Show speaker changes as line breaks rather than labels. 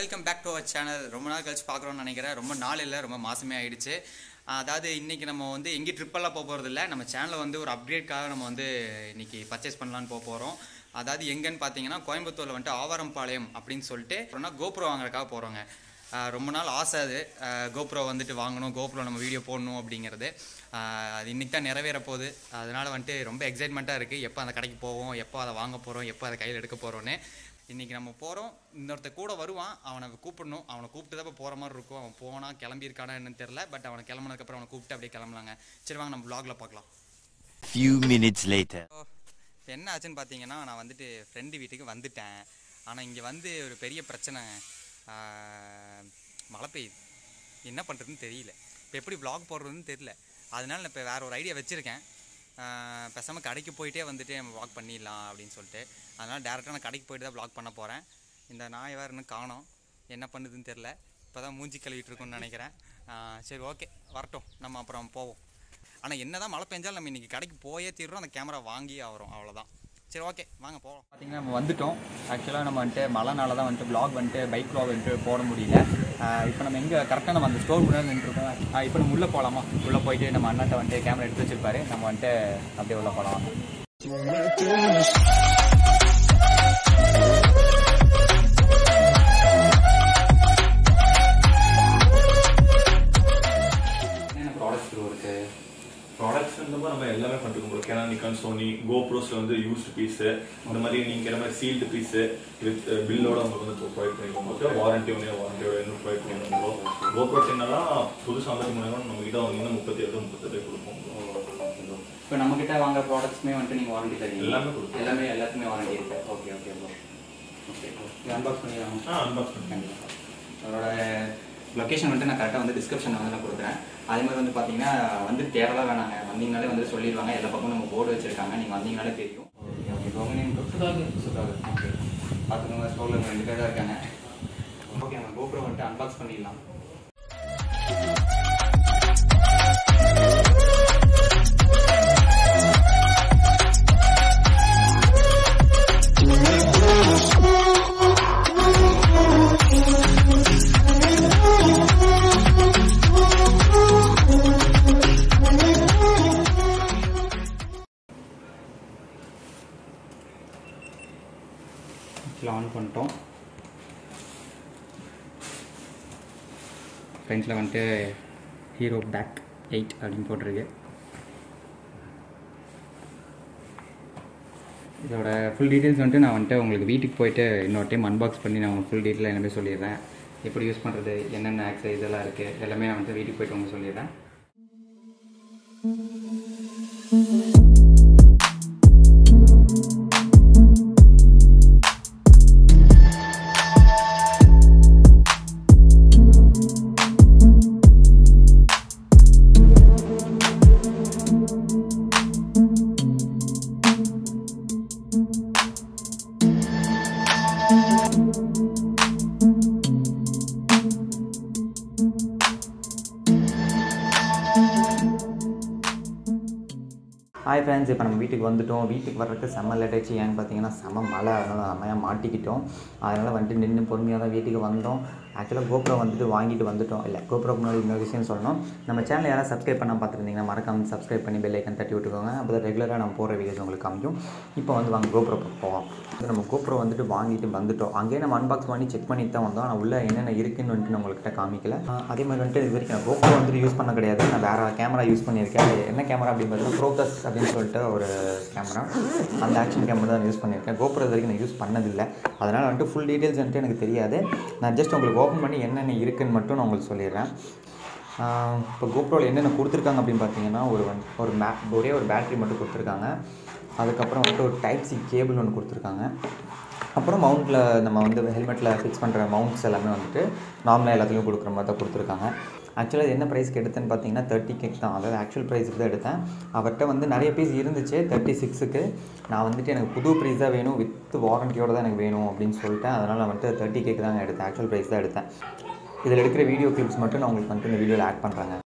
Welcome back to our channel ரொம்ப நாள் கழிச்சு பார்க்குறோம்னு நினைக்கிறேன் ரொம்ப நாள் இல்லை ரொம்ப மாசமே ஆயிடுச்சு ஆஹ் அதாவது இன்னைக்கு நம்ம வந்து எங்கேயும் ட்ரிப்பெல்லாம் போக போகிறது இல்லை நம்ம சேனலில் வந்து ஒரு அப்டேட்காக நம்ம வந்து இன்னைக்கு பர்ச்சேஸ் பண்ணலான்னு போக போகிறோம் அதாவது எங்கன்னு பார்த்தீங்கன்னா கோயம்புத்தூரில் வந்துட்டு ஆவாரம்பாளையம் அப்படின்னு சொல்லிட்டு அப்புறம்னா கோப்ரோ வாங்குறதுக்காக போகிறோங்க ரொம்ப நாள் ஆசை அது கோப்ரோ வந்துட்டு வாங்கணும் கோப்ரோ நம்ம வீடியோ போடணும் அப்படிங்கிறது ஆஹ் அது இன்னைக்கு தான் நிறைவேற போகுது அதனால் வந்துட்டு ரொம்ப எக்ஸைட்மெண்ட்டாக இருக்குது எப்போ அந்த கடைக்கு போவோம் எப்போ அதை வாங்க போகிறோம் எப்போ அதை கையில் எடுக்க போகிறோன்னு இன்றைக்கி நம்ம போகிறோம் இன்னொருத்த கூட வருவான் அவனை கூப்பிடணும் அவனை கூப்பிட்டு தான் இப்போ போகிற மாதிரி இருக்கும் அவன் போனால் கிளம்பியிருக்கானா என்னன்னு தெரில பட் அவனை கிளம்புனதுக்கப்புறம் அவனை கூப்பிட்டு அப்படியே கிளம்பலாங்க சரி வாங்க நம்ம vlogல பார்க்கலாம்
Few minutes later.
இப்போ என்ன ஆச்சுன்னு பார்த்தீங்கன்னா நான் வந்துட்டு ஃப்ரெண்டு வீட்டுக்கு வந்துட்டேன் ஆனால் இங்கே வந்து ஒரு பெரிய பிரச்சனை ஆஹ், மழை பெய்யுது என்ன பண்ணுறதுன்னு தெரியல இப்போ எப்படி vlog போடுறதுன்னு தெரியல அதனால நான் இப்போ வேறு ஒரு ஐடியா வச்சுருக்கேன் பேசாமல் கடைக்கு போயிட்டே வந்துட்டு நம்ம vlog பண்ணிடலாம் அப்படின்னு சொல்லிட்டு அதனால் டேரெக்டாக நான் கடைக்கு போயிட்டு தான் vlog பண்ண போகிறேன் இந்த நாய் வேறு இன்னும் காணோம் என்ன பண்ணுதுன்னு தெரில இப்போ தான் மூஞ்சி கழுவிட்டு இருக்கும்னு நினைக்கிறேன் ஆஹ், சரி ஓகே வரட்டும் நம்ம அப்புறம் போவோம் ஆனால் என்ன தான் மழை பெஞ்சாலும் நம்ம இன்றைக்கி கடைக்கு போயே தீர்றோம் அந்த கேமரா வாங்கி ஆகிறோம் அவ்வளோதான் சரி ஓகே வாங்க போகலாம் பார்த்தீங்கன்னா நம்ம வந்துட்டோம் ஆக்சுவலாக நம்ம வந்துட்டு மழைனால தான் வந்துட்டு vlog வந்துட்டு பைக் vlog வந்துட்டு போட முடியல இப்போ நம்ம எங்கே கரெக்டாக நம்ம அந்த ஸ்டோர் முன்னாடி நின்றுருக்கோம் இப்போ நம்ம உள்ளே போகலாமா உள்ளே போயிட்டு நம்ம அண்ணாட்ட வந்துட்டு கேமரா எடுத்து வச்சிருப்பாரு நம்ம வந்துட்டு அப்படியே உள்ளே போகலாம் என்ன ப்ராடக்ட் த்ரூ இருக்குது
ப்ராடக்ட்ஸ் இந்த மாதிரி நம்ம எல்லாமே பண்ணிட்டு இருக்கோம் கேனா நிக்கான் சோனி கோப்ரோஸ்ல வந்து யூஸ்டு பீஸ் இந்த மாதிரி நீங்க இந்த மாதிரி சீல்டு பீஸ் வித் பில்லோட உங்களுக்கு வந்து ப்ரொவைட் பண்ணிருக்கோம் வாரண்டி ஒன்று வாரண்டியோட என்ன ப்ரொவைட் பண்ணிருக்கோம் கோப்ரோ என்னன்னா புதுசாக வந்து மூலியமாக நம்ம கிட்ட வந்து முப்பத்தி ஏழு முப்பத்தெட்டு கொடுப்போம்
இப்போ நம்ம கிட்ட வாங்குற ப்ராடக்ட்ஸ்மே வந்துட்டு நீங்கள் வாரண்டி தரீங்க
எல்லாமே கொடுப்போம்.
எல்லாமே எல்லாத்துக்குமே வாரண்டி இருக்கு ஓகே ஓகே ப்ரோ ஓகே இது அன்பாக்ஸ் பண்ணிடலாம்
ஆ அன்பாக்ஸ் பண்ணுங்க
கண்டிப்பாக அதோட லொக்கேஷன் வந்துட்டு நான் கரெக்டாக வந்து டிஸ்கிரிப்ஷனில் வந்து நான் கொடுக்குறேன் அதே மாதிரி வந்து பார்த்தீங்கன்னா வந்து தேடலாம் வேணாங்க வந்தீங்கனாலே வந்து சொல்லிடுவாங்க எல்லா பக்கமும் நம்ம போர்டு வச்சிருக்காங்க நீங்கள் வந்தீங்கனாலே தெரியும் ஓகே ஓகே உங்கள் நேம் சுதாகு சுதாகு ஓகே பார்த்துக்கோங்க ஸ்டோரில் ரெண்டு பேர் தான் இருக்காங்க ஓகே நம்ம கோபுரம் வந்துட்டு அன்பாக்ஸ் பண்ணிடலாம் ஆன் பண்ணிட்டோம் ஃப்ரெண்ட்ஸில் வந்துட்டு ஹீரோ பேக் எயிட் அப்படின்னு போட்டிருக்கு இதோட ஃபுல் டீட்டெயில்ஸ் வந்துட்டு நான் வந்துட்டு உங்களுக்கு வீட்டுக்கு போயிட்டு இன்னொரு டைம் அன்பாக்ஸ் பண்ணி நான் உங்களுக்கு ஃபுல் டீட்டெயில் எல்லாமே சொல்லிடுறேன் எப்படி யூஸ் பண்ணுறது என்னென்ன ஆக்சஸ் இதெல்லாம் இருக்குது எல்லாமே நான் வந்து வீட்டுக்கு போயிட்டு உங்களுக்கு சொல்லிடுறேன் ஹாய் ஃப்ரெண்ட்ஸ் இப்போ நம்ம வீட்டுக்கு வந்துட்டோம் வீட்டுக்கு வர்றதுக்கு செம்ம லேட் ஆச்சு ஏன்னு பார்த்தீங்கன்னா செம்ம மழை அதனால் செம்மையாக மாட்டிக்கிட்டோம் அதனால் வந்துட்டு நின்று பொறுமையாக தான் வீட்டுக்கு வந்தோம் ஆக்சுவலாக கோப்ரோ வந்துட்டு வாங்கிட்டு வந்துட்டோம் இல்லை கோப்ரோ முன்னாடி இன்னொரு விஷயம் சொல்லணும் நம்ம சேனல் யாராவது சப்ஸ்கிரைப் பண்ணால் பார்த்துருந்தீங்கன்னா மறக்காம சப்ஸ்கிரைப் பண்ணி பெல் ஐக்கன் தட்டி விட்டுக்கோங்க அப்போ தான் ரெகுலராக நம்ம போகிற வீடியோஸ் உங்களுக்கு காமிக்கும் இப்போ வந்து வாங்க கோப்ரோ போவோம் இப்போ நம்ம கோப்ரோ வந்துட்டு வாங்கிட்டு வந்துட்டோம் அங்கேயே நம்ம அன்பாக்ஸ் பண்ணி செக் பண்ணிட்டு தான் வந்தோம் ஆனால் உள்ளே என்னென்ன இருக்குன்னு வந்துட்டு நான் உங்கள்கிட்ட காமிக்கல ஆஹ் அதே மாதிரி வந்துட்டு இது வரைக்கும் நான் கோப்ரோ வந்துட்டு யூஸ் பண்ண கிடையாது நான் வேறு கேமரா யூஸ் பண்ணியிருக்கேன் அது என்ன கேமரா அப்படின்னு பார்த்தீங்கன்னா ப்ரோகஸ் அப்படின்னு சொல்லிட்டு ஒரு கேமரா அந்த ஆக்ஷன் கேமரா தான் யூஸ் பண்ணியிருக்கேன் கோப்ரோ இது வரைக்கும் நான் யூஸ் பண்ணதில்லை அதனால் வந்துட்டு ஃபுல் டீட்டெயில்ஸ் வந்துட்டு எனக்கு தெரியாது நான் ஜஸ்ட் உங்களுக்கு ஓப்பன் பண்ணி என்னென்ன இருக்குன்னு மட்டும் நான் உங்களுக்கு சொல்லிடுறேன் ஆஹ் இப்போ கோப்ரோவில் என்னென்ன கொடுத்துருக்காங்க அப்படின்னு பார்த்தீங்கன்னா ஒரு வந்து ஒரு மே ஒரே ஒரு பேட்டரி மட்டும் கொடுத்துருக்காங்க அதுக்கப்புறம் வந்துட்டு ஒரு டைப் சி கேபிள் ஒன்று கொடுத்துருக்காங்க அப்புறம் மவுண்ட்டில் நம்ம வந்து ஹெல்மெட்டில் ஃபிக்ஸ் பண்ணுற மவுண்ட்ஸ் எல்லாமே வந்துட்டு நார்மலாக எல்லாத்துலேயும் கொடுக்குற மாதிரி தான் கொடுத்துருக்காங்க ஆக்சுவலாக என்ன ப்ரைஸ்க்கு எடுத்தேன்னு பார்த்தீங்கன்னா தேர்ட்டி கேக் தான் அதாவது ஆக்சுவல் ப்ரைஸுக்கு தான் எடுத்தேன் அவர்கிட்ட வந்து நிறைய பீஸ் இருந்துச்சு தேர்ட்டி சிக்ஸுக்கு நான் வந்துட்டு எனக்கு புது ப்ரைஸ் தான் வேணும் வித் வாரண்டியோட தான் எனக்கு வேணும் அப்படின்னு சொல்லிட்டேன் அதனால் நான் வந்துட்டு தேர்ட்டி கேக் தாங்க எடுத்தேன் ஆக்சுவல் ப்ரைஸ் தான் எடுத்தேன் இதில் எடுக்கிற வீடியோ கிளிப்ஸ் மட்டும் நான் உங்களுக்கு வந்துட்டு இந்த வீடியோவில் ஆட் பண்ணுறேங்க